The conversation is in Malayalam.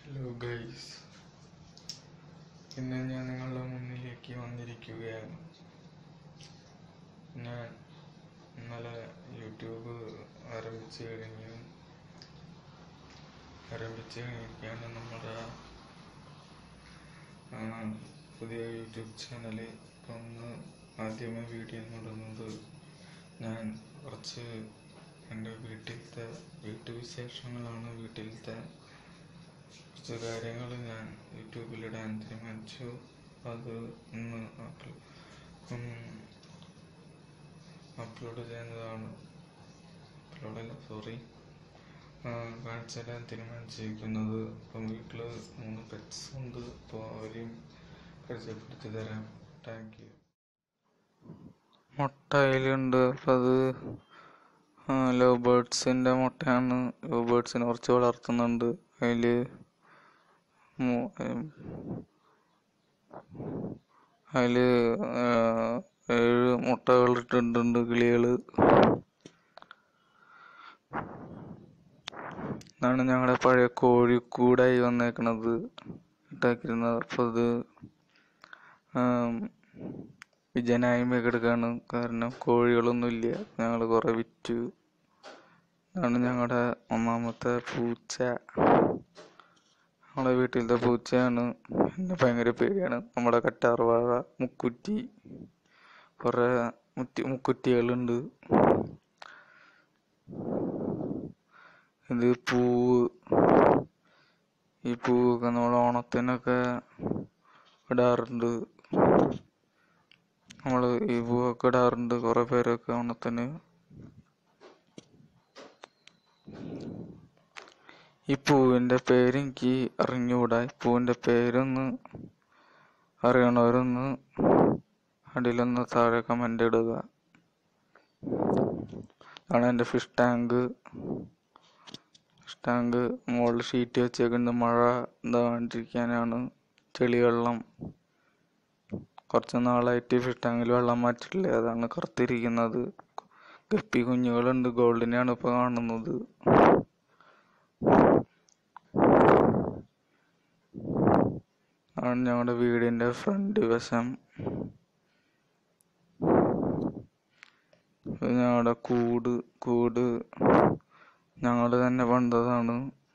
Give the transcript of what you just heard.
ഹലോ ഗൈസ് ഇന്ന് ഞാൻ നിങ്ങളുടെ മുന്നിലേക്ക് വന്നിരിക്കുകയാണ് ഞാൻ ഇന്നലെ യൂട്യൂബ് ആരംഭിച്ചു കഴിഞ്ഞു ആരംഭിച്ചു കഴിഞ്ഞിരിക്കുകയാണ് നമ്മുടെ ആ, പുതിയ യൂട്യൂബ് ചാനൽ ഇപ്പം ഒന്ന് ആദ്യമേ വീഡിയോ ഇടുന്നത് ഞാൻ കുറച്ച് എൻ്റെ വീട്ടിലത്തെ വീട്ടുവിശേഷങ്ങളാണ് വീട്ടിലത്തെ കുറച്ച് കാര്യങ്ങൾ ഞാൻ യൂട്യൂബിലിടാൻ തീരുമാനിച്ചു അത് ഇന്ന് അപ്ലോഡ് ചെയ്യുന്നതാണ് അപ്ലോഡല്ല സോറി കാണിച്ചിടാൻ തീരുമാനിച്ചിരിക്കുന്നത് ഇപ്പം വീട്ടിൽ മൂന്ന് പെറ്റ്സ് ഉണ്ട് അപ്പോൾ അവരെയും പരിചയപ്പെടുത്തി തരാം താങ്ക് യു മുട്ട അതിലുണ്ട് അപ്പം അത് ലവ് ബേർഡ്സിൻ്റെ മുട്ടയാണ് ലവ് ബേർഡ്സിനെ കുറച്ച് വളർത്തുന്നുണ്ട് അതിൽ അതിൽ ഏഴ് മുട്ടകൾ ഇട്ടിട്ടുണ്ട് കിളികൾ ഇതാണ് ഞങ്ങളുടെ പഴയ കോഴിക്കൂടായി വന്നേക്കണത് ഇട്ടാക്കിയിരുന്നത് അപ്പോൾ ഇത് ആം, വിജനായി കിടക്കാണ് കാരണം കോഴികളൊന്നുമില്ല ഞങ്ങൾ കുറേ വിറ്റു ഇതാണ് ഞങ്ങളുടെ ഒന്നാമത്തെ പൂച്ച നമ്മളെ വീട്ടിലത്തെ പൂച്ചയാണ് എന്നെ ഭയങ്കര പേടിയാണ് നമ്മുടെ കറ്റാർവാഴ മുക്കുറ്റി കുറേ മുറ്റി മുക്കുറ്റികളുണ്ട് ഇത് പൂവ് ഈ പൂവൊക്കെ നമ്മൾ ഓണത്തിനൊക്കെ ഇടാറുണ്ട് നമ്മൾ ഈ പൂവൊക്കെ ഇടാറുണ്ട് കുറേ പേരൊക്കെ ഓണത്തിന് ഈ പൂവിൻ്റെ പേര് എനിക്ക് അറിഞ്ഞുകൂടാ ഈ പൂവിൻ്റെ പേരൊന്ന് അറിയണവരൊന്ന് അടിയിലൊന്ന് താഴെ കമൻ്റ് ഇടുക അതാണ് എൻ്റെ ഫിഷ് ടാങ്ക് ഫിഷ് ടാങ്ക് മുകളിൽ ഷീറ്റ് വെച്ചേക്കുന്നത് മഴ ഇതാകാണ്ടിരിക്കാനാണ് ചെളി വെള്ളം കുറച്ച് നാളായിട്ട് ഫിഷ് ടാങ്കിൽ വെള്ളം മാറ്റിട്ടില്ല അതാണ് കറുത്തിരിക്കുന്നത് ഗപ്പി കുഞ്ഞുങ്ങളുണ്ട് ഗോൾഡിനെയാണ് ഇപ്പോൾ കാണുന്നത് ആണ് ഞങ്ങളുടെ വീടിൻ്റെ ഫ്രണ്ട് വശം ഇത് ഞങ്ങളുടെ കൂട് കൂട് ഞങ്ങൾ തന്നെ പണിതതാണ്